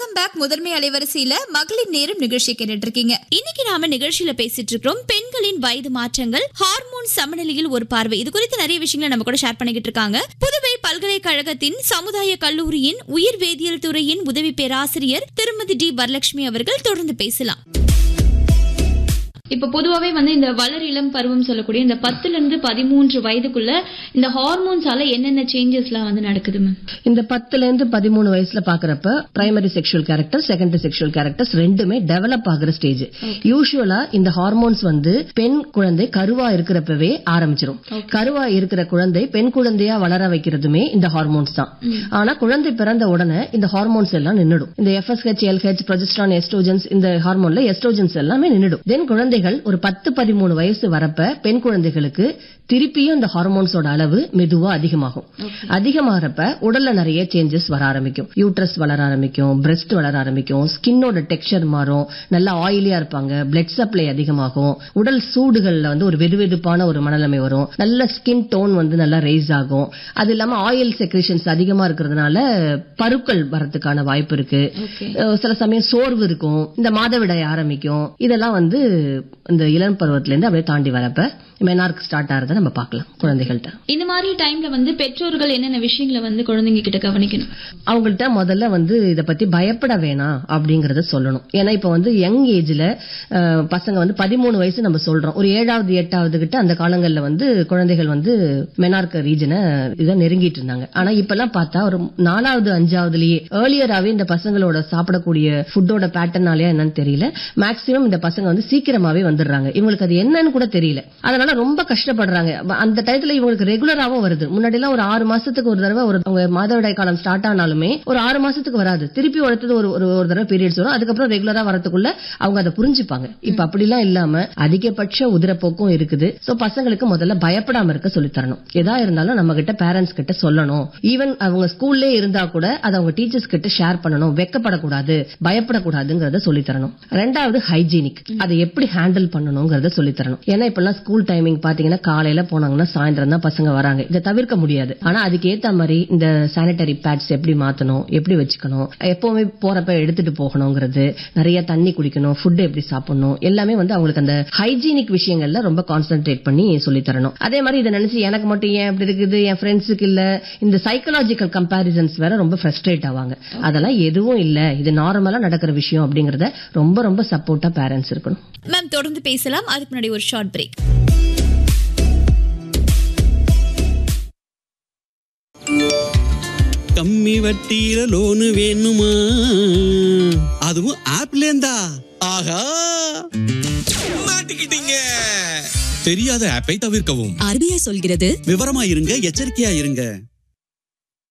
welcome back முதன்மை அலைவரிசையில மகளிர் நேரம் நிகழ்ச்சி கேட்டுட்டு இருக்கீங்க இன்னைக்கு நாம நிகழ்ச்சியில பேசிட்டு இருக்கிறோம் பெண்களின் வயது மாற்றங்கள் ஹார்மோன் சமநிலையில் ஒரு பார்வை இது குறித்து நிறைய விஷயங்களை நம்ம கூட ஷேர் பண்ணிக்கிட்டு இருக்காங்க புதுவை பல்கலைக்கழகத்தின் சமுதாய கல்லூரியின் உயிர் வேதியியல் துறையின் உதவி பேராசிரியர் திருமதி டி வரலட்சுமி அவர்கள் தொடர்ந்து பேசலாம் இப்ப பொதுவாவே வந்து இந்த வளர் இளம் பருவம் சொல்லக்கூடிய இந்த பத்துல இருந்து பதிமூன்று வயதுக்குள்ள இந்த ஹார்மோன்ஸால என்னென்ன சேஞ்சஸ்லாம் வந்து நடக்குது மேம் இந்த பத்துல இருந்து பதிமூணு வயசுல பாக்குறப்ப primary sexual character secondary sexual characters ரெண்டுமே டெவலப் ஆகுற ஸ்டேஜ் யூஸ்வலா இந்த ஹார்மோன்ஸ் வந்து பெண் குழந்தை கருவா இருக்கிறப்பவே ஆரம்பிச்சிரும் கருவா இருக்கிற குழந்தை பெண் குழந்தையா வளர வைக்கிறதுமே இந்த ஹார்மோன்ஸ் தான் ஆனா குழந்தை பிறந்த உடனே இந்த ஹார்மோன்ஸ் எல்லாம் நின்னுடும் இந்த எஃப்எஸ்ஹெச் எல்ஹெச் ப்ரொஜெஸ்ட்ரான் எஸ்ட்ரோஜன்ஸ் இந்த ஹார்மோன்ல எஸ்ட்ரோஜன்ஸ் எல்லாமே நின்னுடும் தென் குழந்தைகள் ஒரு பத்து பதிமூணு வயசு வரப்ப பெண் குழந்தைகளுக்கு திருப்பியும் இந்த ஹார்மோன்ஸோட அளவு மெதுவா அதிகமாகும் அதிகமாகறப்ப உடல்ல நிறைய சேஞ்சஸ் வர ஆரம்பிக்கும் யூட்ரஸ் வளர ஆரம்பிக்கும் பிரஸ்ட் வளர ஆரம்பிக்கும் ஸ்கின்னோட டெக்ஸ்சர் மாறும் நல்லா ஆயிலியா இருப்பாங்க பிளட் சப்ளை அதிகமாகும் உடல் சூடுகள்ல வந்து ஒரு வெதுவெதுப்பான ஒரு மனநிலைமை வரும் நல்ல ஸ்கின் டோன் வந்து நல்லா ரைஸ் ஆகும் அது இல்லாம ஆயில் செக்ரேஷன்ஸ் அதிகமா இருக்கிறதுனால பருக்கள் வரதுக்கான வாய்ப்பு இருக்கு அஹ் சில சமயம் சோர்வு இருக்கும் இந்த மாதவிடாய் ஆரம்பிக்கும் இதெல்லாம் வந்து இந்த இளம் பருவத்துல இருந்து அப்படியே தாண்டி வரப்ப மெனார்க் ஸ்டார்ட் ஆறத நம்ம பார்க்கலாம் குழந்தைகள்கிட்ட இந்த மாதிரி டைம்ல வந்து பெற்றோர்கள் என்னென்ன விஷயங்களை வந்து குழந்தைங்க கிட்ட கவனிக்கணும் அவங்கள்ட்ட முதல்ல வந்து இத பத்தி பயப்பட வேணாம் அப்படிங்கறத சொல்லணும் ஏன்னா இப்ப வந்து யங் ஏஜ்ல பசங்க வந்து பதிமூணு வயசு நம்ம சொல்றோம் ஒரு ஏழாவது எட்டாவது கிட்ட அந்த காலங்கள்ல வந்து குழந்தைகள் வந்து மெனார்க்க ரீஜனை இதை நெருங்கிட்டு இருந்தாங்க ஆனா இப்பெல்லாம் பார்த்தா ஒரு நாலாவது அஞ்சாவதுலயே ஏர்லியராவே இந்த பசங்களோட சாப்பிடக்கூடிய ஃபுட்டோட பேட்டர்னாலயா என்னன்னு தெரியல மேக்சிமம் இந்த பசங்க வந்து சீக்கிரமாவே வந்துடுறாங்க இவங்களுக்கு அது என்னன்னு கூட தெரியல அதனால ரொம்ப கஷ்டப்படுறாங்க அந்த டயத்துல இவங்களுக்கு ரெகுலராவும் வருது முன்னாடி எல்லாம் ஒரு ஆறு மாசத்துக்கு ஒரு தடவை ஒரு அவங்க மாதவிடாய் காலம் ஸ்டார்ட் ஆனாலுமே ஒரு ஆறு மாசத்துக்கு வராது திருப்பி அடுத்தது ஒரு ஒரு ஒரு தடவை பீரியட்ஸ் வரும் அதுக்கப்புறம் ரெகுலரா வரதுக்குள்ள அவங்க அதை புரிஞ்சுப்பாங்க இப்ப அப்படிலாம் இல்லாம அதிகபட்ச உதிரப்போக்கும் இருக்குது சோ பசங்களுக்கு முதல்ல பயப்படாம இருக்க சொல்லி தரணும் எதா இருந்தாலும் நம்ம கிட்ட பேரண்ட்ஸ் கிட்ட சொல்லணும் ஈவன் அவங்க ஸ்கூல்லே இருந்தா கூட அதை அவங்க டீச்சர்ஸ் கிட்ட ஷேர் பண்ணணும் வெக்கப்படக்கூடாது பயப்படக்கூடாதுங்கிறத சொல்லி தரணும் ரெண்டாவது ஹைஜீனிக் அதை எப்படி ஹேண்டில் பண்ணணுங்கிறத சொல்லி தரணும் ஏன்னா இப்பெல்லாம் ஸ்கூல் டைமிங் பாத்தீங்கன்னா காலையில போனாங்கன்னா சாயந்தரம் தான் பசங்க வராங்க இதை தவிர்க்க முடியாது ஆனா அதுக்கு ஏத்த மாதிரி இந்த சானிட்டரி பேட்ஸ் எப்படி மாத்தணும் எப்படி வச்சுக்கணும் எப்பவுமே போறப்ப எடுத்துட்டு போகணுங்கிறது நிறைய தண்ணி குடிக்கணும் ஃபுட் எப்படி சாப்பிடணும் எல்லாமே வந்து அவங்களுக்கு அந்த ஹைஜீனிக் விஷயங்கள்ல ரொம்ப கான்சென்ட்ரேட் பண்ணி சொல்லி தரணும் அதே மாதிரி இதை நினைச்சு எனக்கு மட்டும் ஏன் இப்படி இருக்குது என் ஃப்ரெண்ட்ஸுக்கு இல்ல இந்த சைக்கலாஜிக்கல் கம்பாரிசன்ஸ் வேற ரொம்ப ஃப்ரஸ்ட்ரேட் ஆவாங்க அதெல்லாம் எதுவும் இல்ல இது நார்மலா நடக்கிற விஷயம் அப்படிங்கறத ரொம்ப ரொம்ப சப்போர்ட்டா பேரண்ட்ஸ் இருக்கணும் மேம் தொடர்ந்து பேசலாம் அதுக்கு முன்னாடி ஒரு ஷார்ட் பிரேக் கம்மி வட்டியில லோனு வேணுமா அதுவும் ஆப்ல இருந்தா ஆஹா மாட்டிக்கிட்டீங்க தெரியாத ஆப்பை தவிர்க்கவும் ஆர்பிஐ சொல்கிறது விவரமா இருங்க எச்சரிக்கையா இருங்க